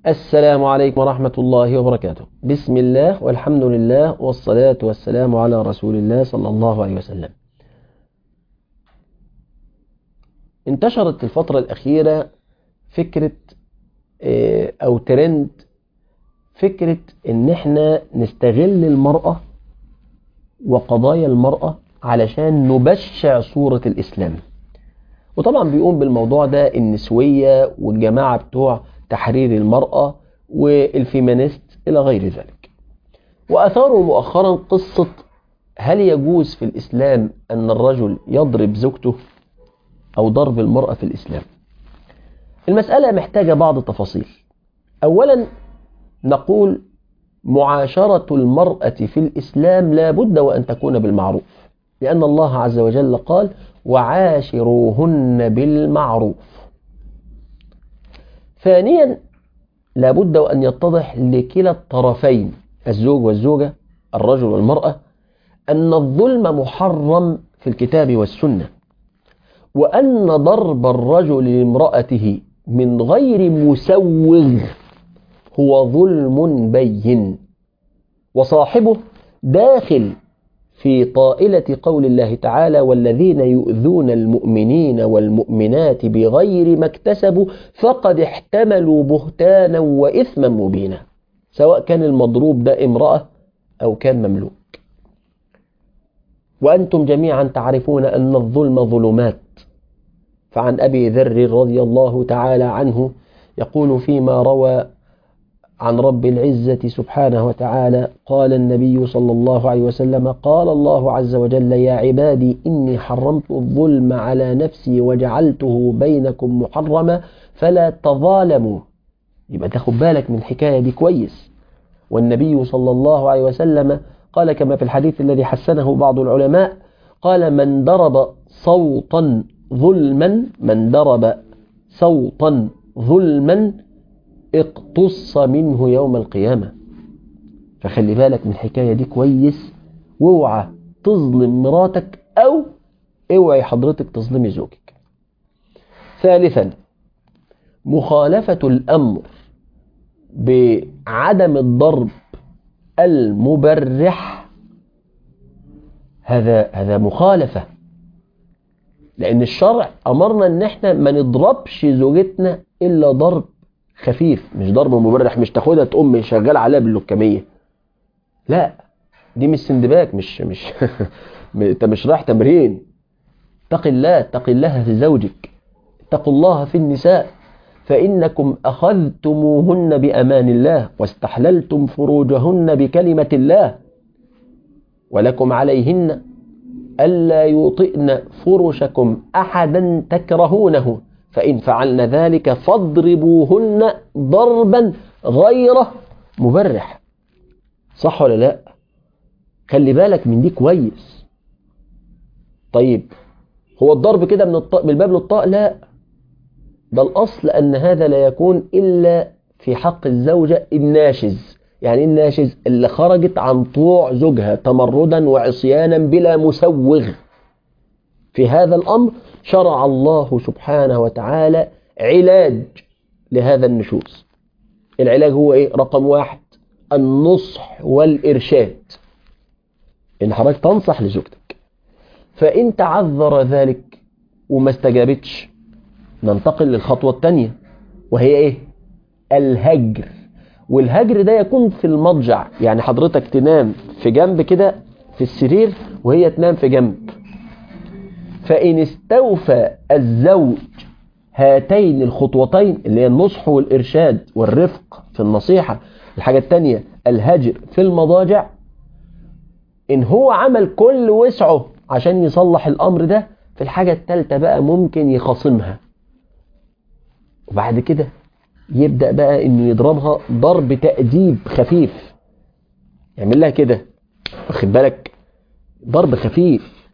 السلام عليكم ورحمة الله وبركاته بسم الله والحمد لله والصلاة والسلام على رسول الله صلى الله عليه وسلم انتشرت الفترة الأخيرة فكرة أو ترند فكرة إن إحنا نستغل المرأة وقضايا المرأة علشان نبشع صورة الإسلام وطبعا بيقوم بالموضوع ده النسوية والجماعة بتوع تحرير المرأة والفيمينيست إلى غير ذلك وأثاروا مؤخرا قصة هل يجوز في الإسلام أن الرجل يضرب زوجته أو ضرب المرأة في الإسلام المسألة محتاجة بعض التفاصيل أولا نقول معاشرة المرأة في الإسلام لا بد وأن تكون بالمعروف لأن الله عز وجل قال وعاشروهن بالمعروف ثانيا لابد وأن يتضح لكلا الطرفين الزوج والزوجة الرجل والمرأة أن الظلم محرم في الكتاب والسنة وأن ضرب الرجل لامرأته من غير مسوغ هو ظلم بين وصاحبه داخل في طائلة قول الله تعالى والذين يؤذون المؤمنين والمؤمنات بغير ما اكتسبوا فقد احتملوا بهتانا وإثما مبينا سواء كان المضروب ده امرأة أو كان مملوك وأنتم جميعا تعرفون أن الظلم ظلمات فعن أبي ذر رضي الله تعالى عنه يقول فيما روى عن رب العزة سبحانه وتعالى قال النبي صلى الله عليه وسلم قال الله عز وجل يا عبادي إني حرمت الظلم على نفسي وجعلته بينكم محرما فلا تظالموا يبقى تاخد بالك من الحكاية دي كويس والنبي صلى الله عليه وسلم قال كما في الحديث الذي حسنه بعض العلماء قال من ضرب صوتا ظلما من ضرب صوتا ظلما اقتص منه يوم القيامة فخلي بالك من الحكاية دي كويس واوعى تظلم مراتك او اوعي حضرتك تظلمي زوجك ثالثا مخالفة الأمر بعدم الضرب المبرح هذا هذا مخالفة لأن الشرع أمرنا إن إحنا ما نضربش زوجتنا إلا ضرب خفيف مش ضرب مبرح مش تاخدها تقوم شغال عليها باللكمية لا دي مش سندباك مش مش انت مش رايح تمرين اتق الله اتق الله في زوجك اتقوا الله في النساء فإنكم أخذتموهن بأمان الله واستحللتم فروجهن بكلمة الله ولكم عليهن ألا يطئن فرشكم أحدا تكرهونه فإن فعلن ذلك فاضربوهن ضربا غير مبرح صح ولا لا خلي بالك من دي كويس طيب هو الضرب كده من الطاء بالباب للطاء لا ده الأصل أن هذا لا يكون إلا في حق الزوجة الناشز يعني الناشز اللي خرجت عن طوع زوجها تمردا وعصيانا بلا مسوغ في هذا الأمر شرع الله سبحانه وتعالى علاج لهذا النشوز العلاج هو ايه رقم واحد النصح والإرشاد إن حضرتك تنصح لزوجتك فإن تعذر ذلك وما استجابتش ننتقل للخطوة الثانية وهي ايه الهجر والهجر ده يكون في المضجع يعني حضرتك تنام في جنب كده في السرير وهي تنام في جنب فإن استوفى الزوج هاتين الخطوتين اللي هي النصح والإرشاد والرفق في النصيحة الحاجة التانية الهجر في المضاجع إن هو عمل كل وسعه عشان يصلح الأمر ده في الحاجة التالتة بقى ممكن يخاصمها وبعد كده يبدأ بقى إنه يضربها ضرب تأديب خفيف يعمل لها كده واخد بالك ضرب خفيف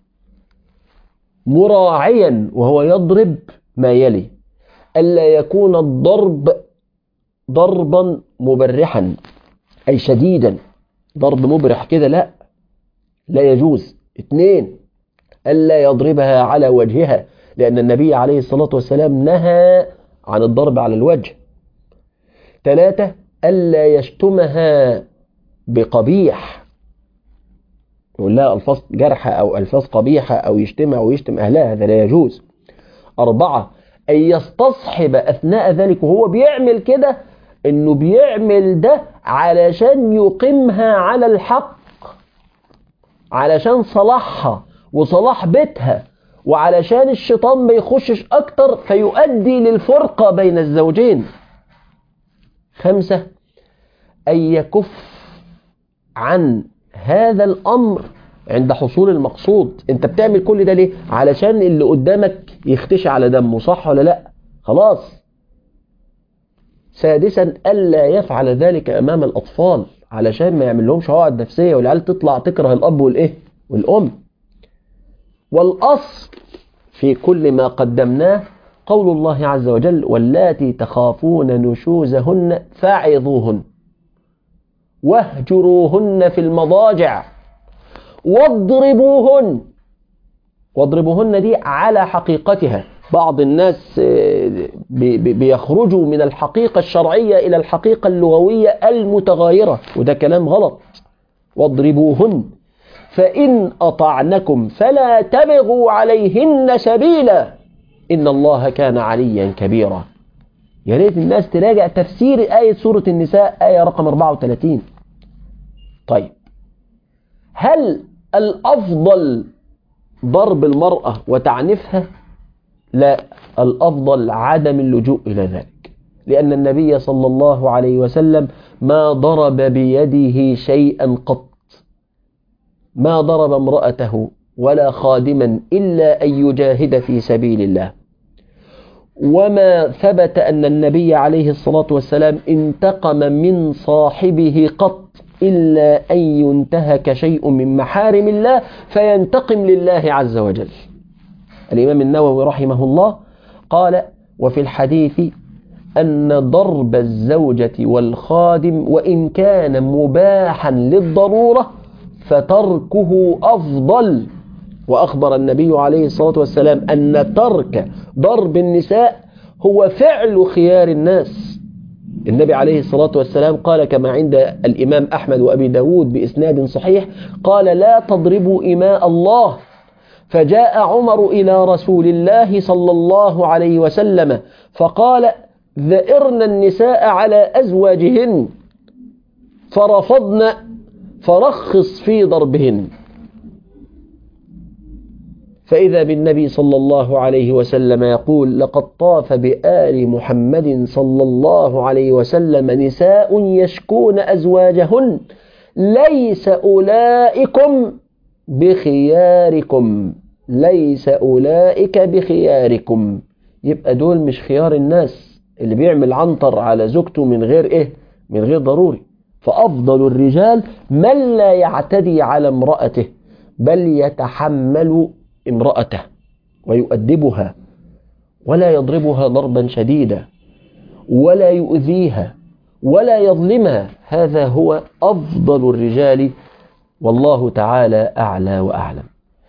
مراعيا وهو يضرب ما يلي ألا يكون الضرب ضربا مبرحا أي شديدا ضرب مبرح كده لا لا يجوز اثنين ألا يضربها على وجهها لأن النبي عليه الصلاة والسلام نهى عن الضرب على الوجه ثلاثة ألا يشتمها بقبيح يقول لها ألفاظ جرحة أو ألفاظ قبيحة أو يشتمها أو يشتم أهلها هذا لا يجوز أربعة أن يستصحب أثناء ذلك وهو بيعمل كده أنه بيعمل ده علشان يقيمها على الحق علشان صلاحها وصلاح بيتها وعلشان الشيطان ما يخشش أكتر فيؤدي للفرقة بين الزوجين خمسة أن يكف عن هذا الأمر عند حصول المقصود انت بتعمل كل ده ليه علشان اللي قدامك يختشي على دمه صح ولا لا خلاص سادسا ألا يفعل ذلك أمام الأطفال علشان ما يعمل لهمش عقد نفسية والعيال تطلع تكره الأب والإيه والأم والأصل في كل ما قدمناه قول الله عز وجل واللاتي تخافون نشوزهن فاعظوهن واهجروهن في المضاجع واضربوهن واضربوهن دي على حقيقتها بعض الناس بيخرجوا من الحقيقة الشرعية إلى الحقيقة اللغوية المتغايرة وده كلام غلط واضربوهن فإن أطعنكم فلا تبغوا عليهن سبيلا إن الله كان عليا كبيرا يا ريت الناس تراجع تفسير آية سورة النساء آية رقم 34 طيب هل الأفضل ضرب المرأة وتعنيفها لا الأفضل عدم اللجوء إلى ذلك لأن النبي صلى الله عليه وسلم ما ضرب بيده شيئا قط ما ضرب امرأته ولا خادما إلا أن يجاهد في سبيل الله وما ثبت أن النبي عليه الصلاة والسلام انتقم من صاحبه قط إلا أن ينتهك شيء من محارم الله فينتقم لله عز وجل الإمام النووي رحمه الله قال وفي الحديث أن ضرب الزوجة والخادم وإن كان مباحا للضرورة فتركه أفضل وأخبر النبي عليه الصلاة والسلام أن ترك ضرب النساء هو فعل خيار الناس النبي عليه الصلاة والسلام قال كما عند الإمام أحمد وأبي داود بإسناد صحيح قال لا تضربوا إماء الله فجاء عمر إلى رسول الله صلى الله عليه وسلم فقال ذئرن النساء على أزواجهن فرفضن فرخص في ضربهن فإذا بالنبي صلى الله عليه وسلم يقول لقد طاف بآل محمد صلى الله عليه وسلم نساء يشكون أزواجهن ليس أولئكم بخياركم ليس أولئك بخياركم يبقى دول مش خيار الناس اللي بيعمل عنطر على زوجته من غير إيه من غير ضروري فأفضل الرجال من لا يعتدي على امرأته بل يتحمل امرأته ويؤدبها ولا يضربها ضربا شديدا ولا يؤذيها ولا يظلمها هذا هو أفضل الرجال والله تعالى أعلى وأعلم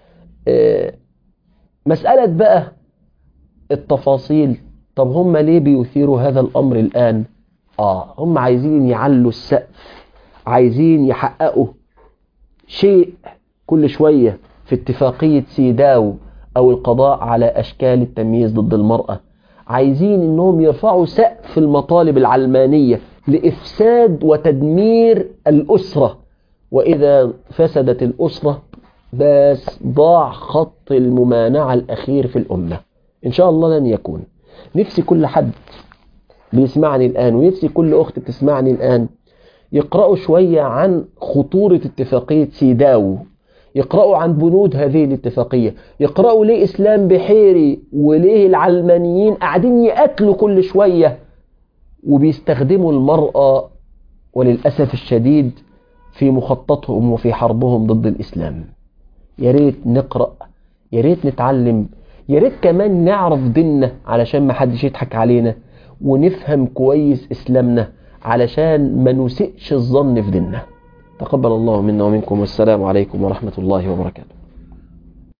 مسألة بقى التفاصيل طب هم ليه بيثيروا هذا الأمر الآن آه هم عايزين يعلوا السقف عايزين يحققوا شيء كل شوية في اتفاقية سيداو أو القضاء على أشكال التمييز ضد المرأة عايزين إنهم يرفعوا سقف المطالب العلمانية لإفساد وتدمير الأسرة وإذا فسدت الأسرة بس ضاع خط الممانعة الأخير في الأمة إن شاء الله لن يكون نفسي كل حد بيسمعني الآن ونفسي كل أخت تسمعني الآن يقرأوا شوية عن خطورة اتفاقية سيداو يقرأوا عن بنود هذه الاتفاقية يقرأوا ليه إسلام بحيري وليه العلمانيين قاعدين يقتلوا كل شوية وبيستخدموا المرأة وللأسف الشديد في مخططهم وفي حربهم ضد الإسلام يا ريت نقرأ يا ريت نتعلم يا ريت كمان نعرف ديننا علشان ما حدش يضحك علينا ونفهم كويس إسلامنا علشان ما نسئش الظن في ديننا تقبل الله منا ومنكم والسلام عليكم ورحمة الله وبركاته